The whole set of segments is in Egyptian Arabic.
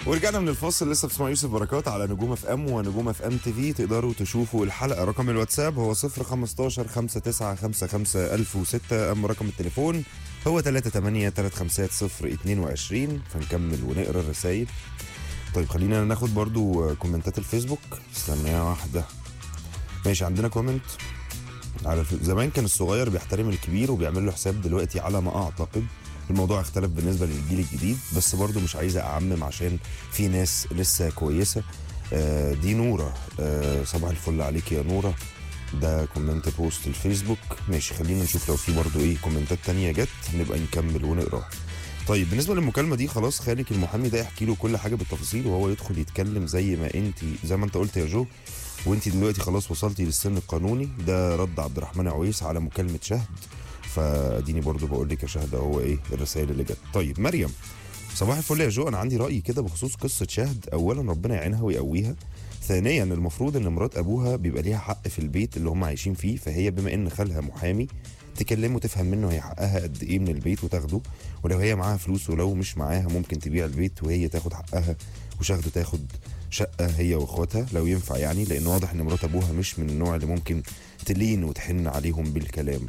ورجعنا من الفاصل لسه بتسمع يوسف بركات على نجوم اف ام ونجوم اف ام تي في تقدروا تشوفوا الحلقه رقم الواتساب هو 015 5955 1006 اما رقم التليفون هو 38 350 22 فنكمل ونقرا الرسايل طيب خلينا ناخد برضو كومنتات الفيسبوك استنى واحده ماشي عندنا كومنت على الف... زمان كان الصغير بيحترم الكبير وبيعمل له حساب دلوقتي على ما اعتقد الموضوع اختلف بالنسبه للجيل الجديد بس برضو مش عايزه اعمم عشان في ناس لسه كويسه آه دي نوره آه صباح الفل عليك يا نوره ده كومنت بوست الفيسبوك ماشي خلينا نشوف لو في برضو ايه كومنتات تانية جت نبقى نكمل ونقراها طيب بالنسبه للمكالمه دي خلاص خالك المحامي ده يحكي له كل حاجه بالتفاصيل وهو يدخل يتكلم زي ما انت زي ما انت قلت يا جو وانت دلوقتي خلاص وصلتي للسن القانوني ده رد عبد الرحمن عويس على مكالمه شهد فاديني برضو بقول لك يا شهد هو ايه الرسائل اللي جت طيب مريم صباح الفل يا جو انا عندي راي كده بخصوص قصه شهد اولا ربنا يعينها ويقويها ثانيا المفروض ان مرات ابوها بيبقى ليها حق في البيت اللي هم عايشين فيه فهي بما ان خالها محامي تكلمه تفهم منه هي حقها قد ايه من البيت وتاخده ولو هي معاها فلوس ولو مش معاها ممكن تبيع البيت وهي تاخد حقها وشهد تاخد شقه هي واخواتها لو ينفع يعني لان واضح ان مرات ابوها مش من النوع اللي ممكن تلين وتحن عليهم بالكلام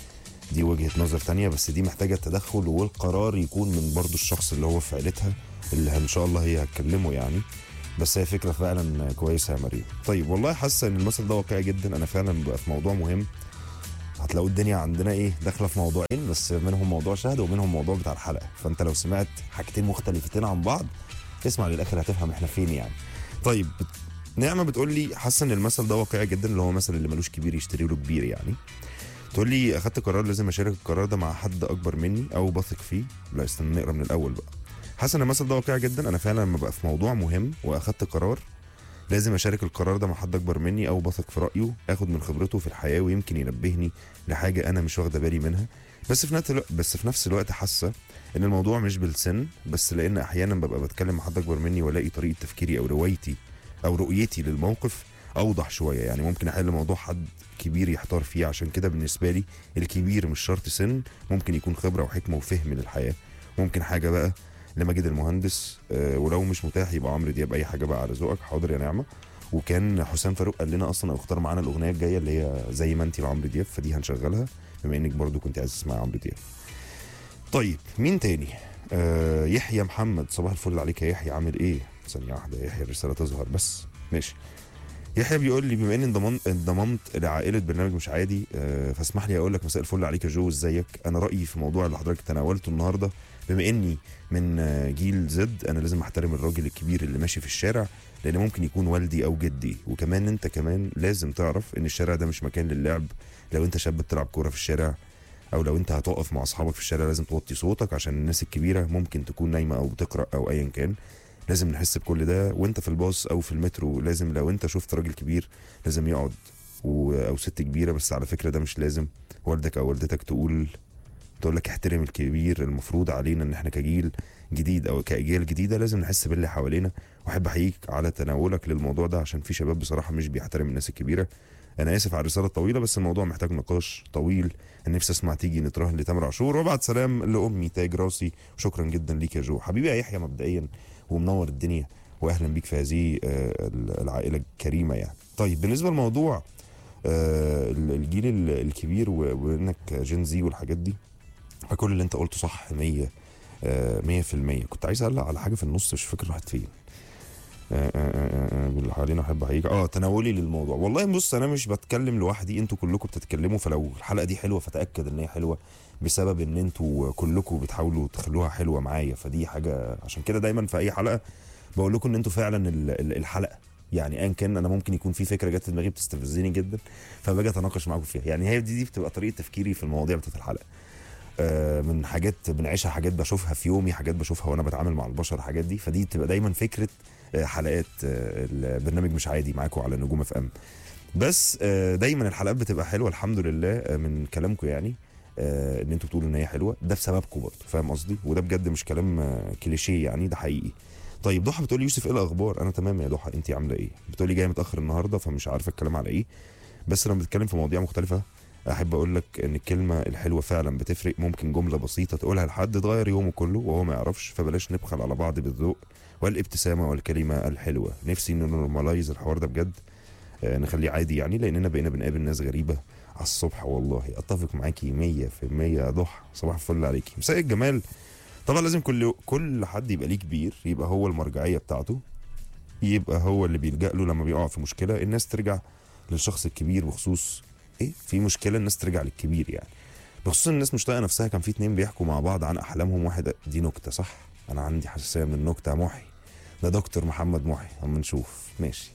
دي وجهه نظر تانية بس دي محتاجه تدخل والقرار يكون من برضو الشخص اللي هو في عيلتها اللي ان شاء الله هي هتكلمه يعني بس هي فكره فعلا كويسه يا مريم طيب والله حاسه ان المثل ده واقعي جدا انا فعلا ببقى في موضوع مهم هتلاقوا الدنيا عندنا ايه داخله في موضوعين بس منهم موضوع شهد ومنهم موضوع بتاع الحلقه فانت لو سمعت حاجتين مختلفتين عن بعض اسمع للاخر هتفهم احنا فين يعني طيب نعمه بتقول لي حاسه ان المثل ده واقعي جدا اللي هو مثل اللي ملوش كبير يشتري له كبير يعني تقول لي اخدت قرار لازم اشارك القرار ده مع حد اكبر مني او بثق فيه لا استنى نقرا من الاول بقى حاسس ان المثل ده واقعي جدا انا فعلا لما ببقى في موضوع مهم واخدت قرار لازم اشارك القرار ده مع حد اكبر مني او بثق في رايه اخد من خبرته في الحياه ويمكن ينبهني لحاجه انا مش واخده بالي منها بس في نفس الوقت بس في نفس الوقت حاسه ان الموضوع مش بالسن بس لان احيانا ببقى بتكلم مع حد اكبر مني والاقي طريقه تفكيري او روايتي او رؤيتي للموقف اوضح شويه يعني ممكن احل موضوع حد كبير يحتار فيه عشان كده بالنسبه لي الكبير مش شرط سن ممكن يكون خبره وحكمه وفهم للحياه ممكن حاجه بقى لماجد المهندس آه ولو مش متاح يبقى عمرو دياب اي حاجه بقى على ذوقك حاضر يا نعمه وكان حسام فاروق قال لنا اصلا او اختار معانا الاغنيه الجايه اللي هي زي ما انت لعمرو دياب فدي هنشغلها بما انك برضو كنت عايز تسمعي عمرو دياب طيب مين تاني آه يحيى محمد صباح الفل عليك يا يحيى عامل ايه ثانيه واحده يا يحيى الرساله تظهر بس ماشي يحيى بيقول لي بما اني انضممت انضممت لعائله برنامج مش عادي آه، فاسمح لي اقول لك مساء الفل عليك يا جو ازيك انا رايي في موضوع اللي حضرتك تناولته النهارده بما اني من آه، جيل زد انا لازم احترم الراجل الكبير اللي ماشي في الشارع لان ممكن يكون والدي او جدي وكمان انت كمان لازم تعرف ان الشارع ده مش مكان للعب لو انت شاب بتلعب كوره في الشارع او لو انت هتقف مع اصحابك في الشارع لازم توطي صوتك عشان الناس الكبيره ممكن تكون نايمه او بتقرا او ايا كان لازم نحس بكل ده وانت في الباص او في المترو لازم لو انت شفت راجل كبير لازم يقعد و... او ست كبيره بس على فكره ده مش لازم والدك او والدتك تقول تقول لك احترم الكبير المفروض علينا ان احنا كجيل جديد او كاجيال جديده لازم نحس باللي حوالينا واحب احييك على تناولك للموضوع ده عشان في شباب بصراحه مش بيحترم الناس الكبيره انا اسف على الرساله الطويله بس الموضوع محتاج نقاش طويل انا نفسي اسمع تيجي نتراهن لتامر عاشور وابعت سلام لامي تاج راسي وشكرا جدا ليك يا جو حبيبي يا يحيى مبدئيا ومنور الدنيا واهلا بيك في هذه آه، العائله الكريمه يعني طيب بالنسبه لموضوع آه، الجيل ال- الكبير و- وانك جين زي والحاجات دي فكل اللي انت قلته صح 100 آه، 100% كنت عايز اقلق على حاجه في النص مش فاكر راحت فين آه، آه، آه، آه، باللي حوالينا احب احييك اه تناولي للموضوع والله بص انا مش بتكلم لوحدي انتوا كلكم بتتكلموا فلو الحلقه دي حلوه فتاكد ان هي حلوه بسبب ان انتوا كلكم بتحاولوا تخلوها حلوه معايا فدي حاجه عشان كده دايما في اي حلقه بقول لكم ان انتوا فعلا ال- ال- الحلقه يعني ايا كان انا ممكن يكون في فكره جت في دماغي بتستفزني جدا فباجي اتناقش معاكم فيها يعني هي دي دي بتبقى طريقه تفكيري في المواضيع بتاعت الحلقه آه، من حاجات بنعيشها حاجات بشوفها في يومي حاجات بشوفها وانا بتعامل مع البشر حاجات دي فدي بتبقى دايما فكره آه، حلقات آه، البرنامج مش عادي معاكم على نجوم اف ام بس آه، دايما الحلقات بتبقى حلوه الحمد لله آه، من كلامكم يعني آه، ان انتوا بتقولوا ان هي حلوه ده بسببكم برضه فاهم قصدي وده بجد مش كلام آه، كليشيه يعني ده حقيقي طيب ضحى بتقول لي يوسف ايه الاخبار انا تمام يا ضحى انت عامله ايه بتقول لي جايه متاخر النهارده فمش عارفه الكلام على ايه بس لما بتتكلم في مواضيع مختلفه احب اقول لك ان الكلمه الحلوه فعلا بتفرق ممكن جمله بسيطه تقولها لحد تغير يومه كله وهو ما يعرفش فبلاش نبخل على بعض بالذوق والابتسامه والكلمه الحلوه نفسي ان نورماليز الحوار ده بجد آه، نخليه عادي يعني لاننا بقينا بنقابل ناس غريبه على الصبح والله اتفق معاكي 100% يا ضحى صباح الفل عليكي مساء الجمال طبعا لازم كل كل حد يبقى ليه كبير يبقى هو المرجعيه بتاعته يبقى هو اللي بيلجأ له لما بيقع في مشكله الناس ترجع للشخص الكبير بخصوص ايه في مشكله الناس ترجع للكبير يعني بخصوص الناس مش طايقه نفسها كان في اتنين بيحكوا مع بعض عن احلامهم واحد دي نكته صح انا عندي حساسيه من النكته يا محي ده دكتور محمد محي اما نشوف ماشي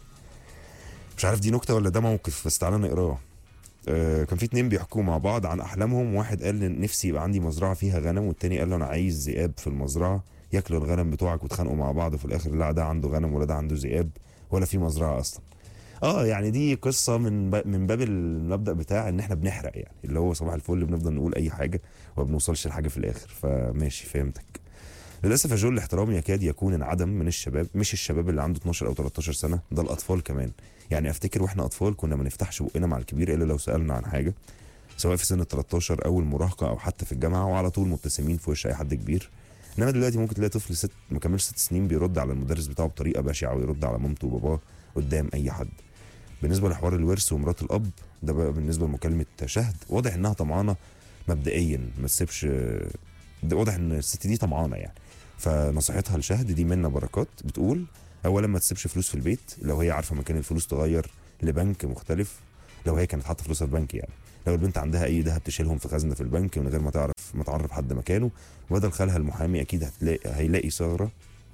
مش عارف دي نكته ولا ده موقف بس تعالى نقراه آه، كان في اتنين بيحكوا مع بعض عن احلامهم واحد قال إن نفسي يبقى عندي مزرعه فيها غنم والتاني قال له انا عايز ذئاب في المزرعه ياكلوا الغنم بتوعك وتخانقوا مع بعض وفي الاخر لا ده عنده غنم ولا ده عنده ذئاب ولا في مزرعه اصلا اه يعني دي قصه من ب... من باب المبدا بتاع ان احنا بنحرق يعني اللي هو صباح الفل بنفضل نقول اي حاجه وما بنوصلش لحاجه في الاخر فماشي فهمتك للاسف يا جو الاحترام يكاد يكون انعدم من الشباب مش الشباب اللي عنده 12 او 13 سنه ده الاطفال كمان يعني افتكر واحنا اطفال كنا ما نفتحش بقنا مع الكبير الا لو سالنا عن حاجه سواء في سن ال 13 او المراهقه او حتى في الجامعه وعلى طول مبتسمين في وش اي حد كبير انما دلوقتي ممكن تلاقي طفل ست ما كملش ست سنين بيرد على المدرس بتاعه بطريقه بشعه ويرد على مامته وباباه قدام اي حد بالنسبه لحوار الورث ومرات الاب ده بقى بالنسبه لمكالمه شهد واضح انها طمعانه مبدئيا ما تسيبش ده واضح ان الست دي طمعانه يعني فنصيحتها لشهد دي منا بركات بتقول اولا ما تسيبش فلوس في البيت لو هي عارفه مكان الفلوس تغير لبنك مختلف لو هي كانت حاطه فلوسها في بنك يعني لو البنت عندها اي ذهب تشيلهم في خزنه في البنك من غير ما تعرف ما تعرف حد مكانه وبدل خالها المحامي اكيد هتلاقي هيلاقي ثغره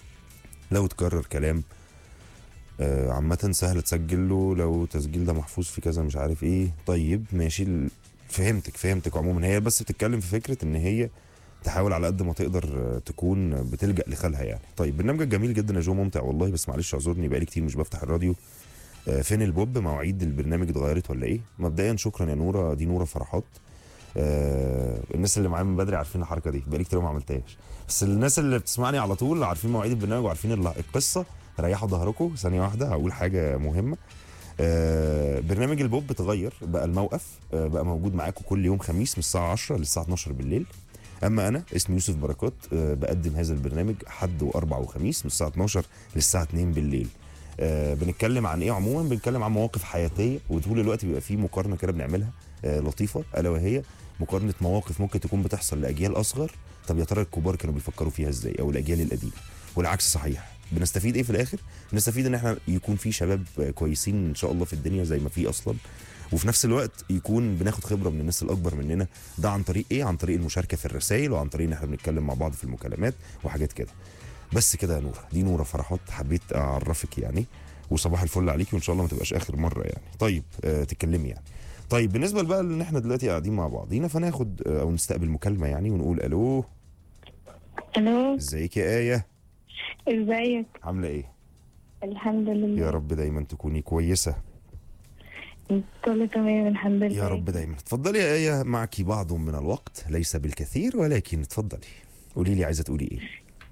لو تكرر كلام آه، عامة سهل تسجل له لو تسجيل ده محفوظ في كذا مش عارف ايه طيب ماشي ال- فهمتك فهمتك عموما هي بس بتتكلم في فكرة ان هي تحاول على قد ما تقدر آه، تكون بتلجأ لخالها يعني طيب برنامجك جميل جدا يا جو ممتع والله بس معلش اعذرني بقالي كتير مش بفتح الراديو آه، فين البوب مواعيد البرنامج اتغيرت ولا ايه مبدئيا شكرا يا نوره دي نوره فرحات آه الناس اللي معايا من بدري عارفين الحركه دي بقالي كتير ما عملتهاش بس الناس اللي بتسمعني على طول عارفين مواعيد البرنامج وعارفين ال- القصه ريحوا ظهركم ثانيه واحده هقول حاجه مهمه آه برنامج البوب اتغير بقى الموقف آه بقى موجود معاكم كل يوم خميس من الساعه 10 للساعه 12 بالليل اما انا اسمي يوسف بركات آه بقدم هذا البرنامج حد واربع وخميس من الساعه 12 للساعه 2 بالليل آه بنتكلم عن ايه عموما بنتكلم عن مواقف حياتيه وطول الوقت بيبقى في مقارنه كده بنعملها آه لطيفه الا وهي مقارنه مواقف ممكن تكون بتحصل لاجيال اصغر طب يا ترى الكبار كانوا بيفكروا فيها ازاي او الاجيال القديمه والعكس صحيح بنستفيد ايه في الاخر بنستفيد ان احنا يكون في شباب آه، كويسين ان شاء الله في الدنيا زي ما في اصلا وفي نفس الوقت يكون بناخد خبره من الناس الاكبر مننا ده عن طريق ايه عن طريق المشاركه في الرسائل وعن طريق ان احنا بنتكلم مع بعض في المكالمات وحاجات كده بس كده يا نوره دي نوره فرحات حبيت اعرفك يعني وصباح الفل عليكي وان شاء الله ما تبقاش اخر مره يعني طيب آه تتكلمي يعني طيب بالنسبه بقى ان احنا دلوقتي قاعدين مع بعضينا فناخد آه، او نستقبل مكالمه يعني ونقول الو الو ازيك يا ايه ازيك عامله ايه الحمد لله يا رب دايما تكوني كويسه كله تمام الحمد لله يا رب دايما اتفضلي يا ايه معك بعض من الوقت ليس بالكثير ولكن اتفضلي قولي لي عايزه تقولي ايه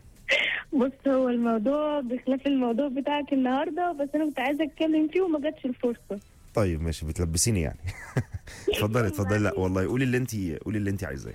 بص هو الموضوع بخلاف الموضوع بتاعك النهارده بس انا كنت عايزه اتكلم فيه وما جاتش الفرصه طيب ماشي بتلبسيني يعني اتفضلي اتفضلي لا والله قولي اللي انت قولي اللي انت عايزاه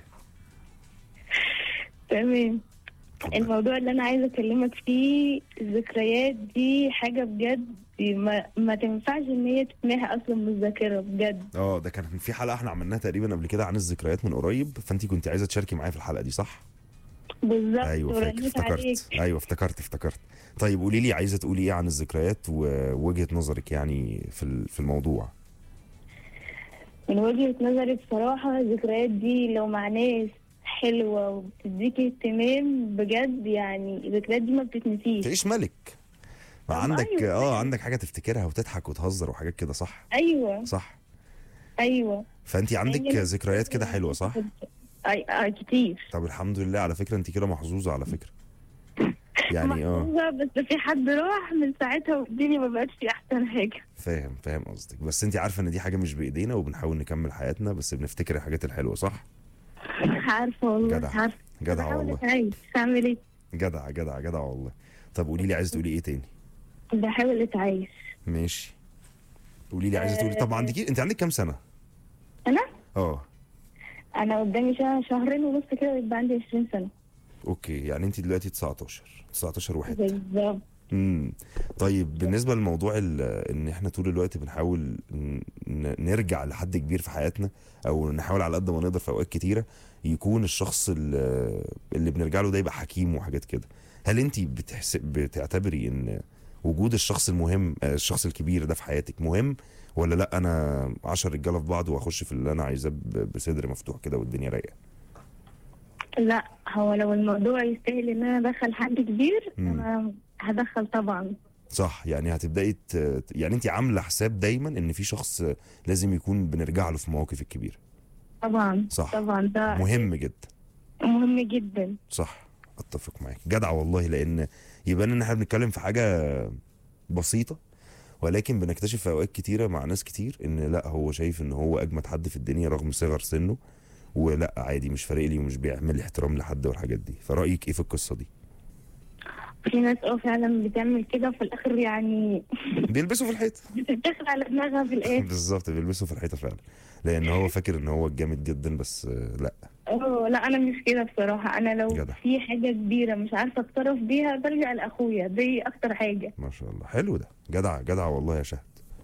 تمام اتفضلي. الموضوع اللي انا عايزه اكلمك فيه الذكريات دي حاجه بجد ما, ما تنفعش ان هي تتمحي اصلا من الذاكره بجد اه ده كان في حلقه احنا عملناها تقريبا قبل كده عن الذكريات من قريب فانت كنت عايزه تشاركي معايا في الحلقه دي صح بالظبط ايوه فاكر ورنيت عليك افتكرت ايوه افتكرت افتكرت طيب قولي لي عايزه تقولي ايه عن الذكريات ووجهه نظرك يعني في ال- في الموضوع من وجهه نظري بصراحه الذكريات دي لو مع ناس حلوه وبتديكي اهتمام بجد يعني الذكريات دي ما بتتنسيش تعيش ملك ما طب عندك أيوة. اه عندك حاجه تفتكرها وتضحك وتهزر وحاجات كده صح ايوه صح ايوه فانت عندك هي- ذكريات كده حلوه صح اي آه كتير طب الحمد لله على فكره انت كده محظوظه على فكره يعني اه محظوظة بس في حد راح من ساعتها والدنيا ما بقتش احسن حاجه فاهم فاهم قصدك بس انت عارفه ان دي حاجه مش بايدينا وبنحاول نكمل حياتنا بس بنفتكر الحاجات الحلوه صح عارفه والله جدع. عارفه جدع بحاول والله اتعايش اعمل ايه جدع جدع جدع والله طب قولي لي عايزه تقولي ايه تاني بحاول اتعايش ماشي قولي لي عايزه تقولي طب عندك انت عندك كام سنه انا اه انا قدامي شهر شهرين ونص كده ويبقى عندي 20 سنه اوكي يعني انت دلوقتي 19 19 واحد بالظبط امم طيب بالنسبه لموضوع ال- ان احنا طول الوقت بنحاول ن- ن- نرجع لحد كبير في حياتنا او نحاول على قد ما نقدر في اوقات كتيره يكون الشخص ال- اللي بنرجع له ده يبقى حكيم وحاجات كده هل انت بتحسب بتعتبري ان وجود الشخص المهم آه، الشخص الكبير ده في حياتك مهم ولا لا انا 10 رجاله في بعض واخش في اللي انا عايزاه ب- بصدر مفتوح كده والدنيا رايقه لا هو لو الموضوع يستاهل ان انا ادخل حد كبير مم. انا هدخل طبعا صح يعني هتبداي ت- يعني انت عامله حساب دايما ان في شخص لازم يكون بنرجع له في المواقف الكبيره طبعا صح. طبعا ده مهم جدا مهم جدا صح اتفق معاك جدع والله لان يبان ان احنا بنتكلم في حاجه بسيطه ولكن بنكتشف في اوقات كتيره مع ناس كتير ان لا هو شايف ان هو اجمد حد في الدنيا رغم صغر سنه ولا عادي مش فارق لي ومش بيعمل احترام لحد والحاجات دي فرايك ايه في القصه دي في ناس اه فعلا بتعمل كده وفي الاخر يعني بيلبسوا في الحيطه بتتدخل على دماغها في الاخر بالظبط بيلبسوا في الحيطه فعلا لان هو فاكر ان هو جامد جدا بس آه، لا اه لا انا مش كده بصراحه انا لو جدع. في حاجه كبيره مش عارفه اتصرف بيها بلجأ لاخويا دي اكتر حاجه ما شاء الله حلو ده جدع جدع والله يا شهد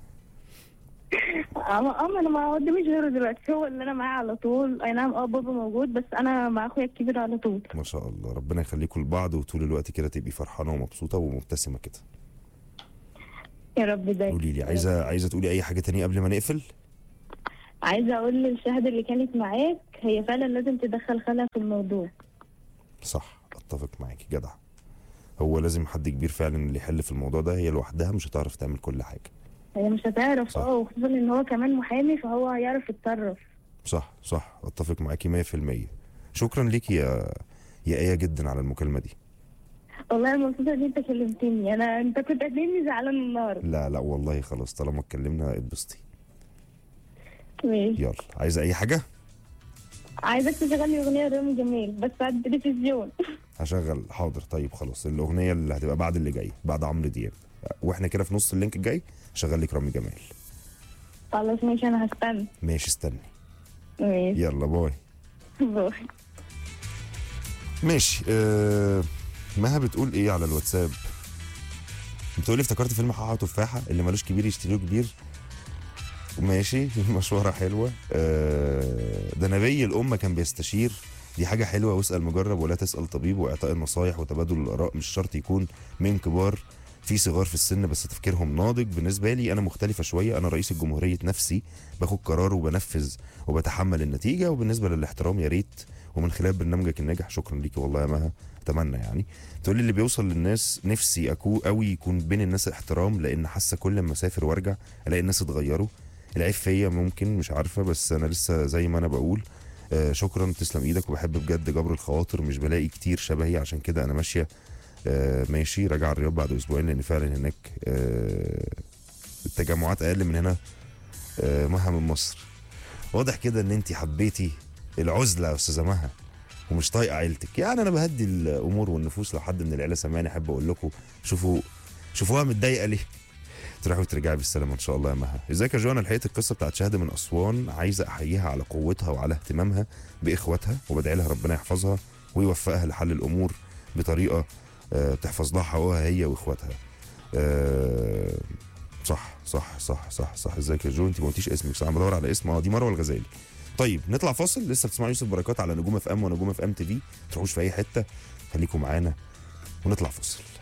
اما اما انا ما قداميش غيره دلوقتي هو اللي انا معاه على طول اي نعم اه بابا موجود بس انا مع اخويا الكبير على طول ما شاء الله ربنا يخليكم لبعض وطول الوقت كده تبقي فرحانه ومبسوطه ومبتسمه كده يا رب دايما قولي لي عايزه عايزه تقولي اي حاجه تانية قبل ما نقفل عايزه اقول للشهاده اللي كانت معاك هي فعلا لازم تدخل خالها في الموضوع صح اتفق معاكي جدع هو لازم حد كبير فعلا اللي يحل في الموضوع ده هي لوحدها مش هتعرف تعمل كل حاجه هي مش هتعرف صح. اه وخصوصا ان هو كمان محامي فهو هيعرف يتصرف صح صح اتفق معاكي 100% شكرا ليكي يا يا ايه جدا على المكالمه دي والله مبسوطه ان انت كلمتني انا انت كنت قدامي زعلان النهارده لا لا والله خلاص طالما اتكلمنا اتبسطي ماشي يلا عايزه اي حاجه عايزك تشغل لي اغنيه رامي جميل بس على التلفزيون هشغل حاضر طيب خلاص الاغنيه اللي هتبقى بعد اللي جاي بعد عمرو دياب واحنا كده في نص اللينك الجاي هشغل لك رامي جمال خلاص ماشي انا هستنى ماشي استني ماشي يلا باي باي ماشي آه مها بتقول ايه على الواتساب بتقولي افتكرت فيلم حاحة وتفاحة اللي ملوش كبير يشتريه كبير ماشي مشوارة حلوة آه ده نبي الأمة كان بيستشير دي حاجة حلوة واسأل مجرب ولا تسأل طبيب وإعطاء النصايح وتبادل الآراء مش شرط يكون من كبار في صغار في السن بس تفكيرهم ناضج بالنسبة لي أنا مختلفة شوية أنا رئيس الجمهورية نفسي باخد قرار وبنفذ وبتحمل النتيجة وبالنسبة للاحترام يا ريت ومن خلال برنامجك الناجح شكرا ليكي والله يا مها اتمنى يعني تقول لي اللي بيوصل للناس نفسي اكو قوي يكون بين الناس احترام لان حاسه كل ما اسافر وارجع الاقي الناس اتغيروا العيب فيا ممكن مش عارفه بس انا لسه زي ما انا بقول آه شكرا تسلم ايدك وبحب بجد جبر الخواطر مش بلاقي كتير شبهي عشان كده انا ماشيه آه ماشي راجع الرياض بعد اسبوعين لان فعلا هناك آه التجمعات اقل من هنا آه مها من مصر واضح كده ان انت حبيتي العزله يا استاذه مها ومش طايقه عيلتك يعني انا بهدي الامور والنفوس لو حد من العيله سمعني احب اقول لكم شوفوا شوفوها متضايقه ليه تروحي وترجعي بالسلامه ان شاء الله يا مها ازيك يا جوانا لحقت القصه بتاعت شهد من اسوان عايزه احييها على قوتها وعلى اهتمامها باخواتها وبدعي لها ربنا يحفظها ويوفقها لحل الامور بطريقه آه، تحفظ لها حقوقها هي واخواتها آه، صح صح صح صح صح ازيك يا جو انت ما قلتيش اسمك صح انا بدور على اسم اه دي مروه الغزالي طيب نطلع فاصل لسه بتسمعوا يوسف بركات على نجوم اف ام ونجوم اف ام تي في تروحوش في اي حته خليكم معانا ونطلع فاصل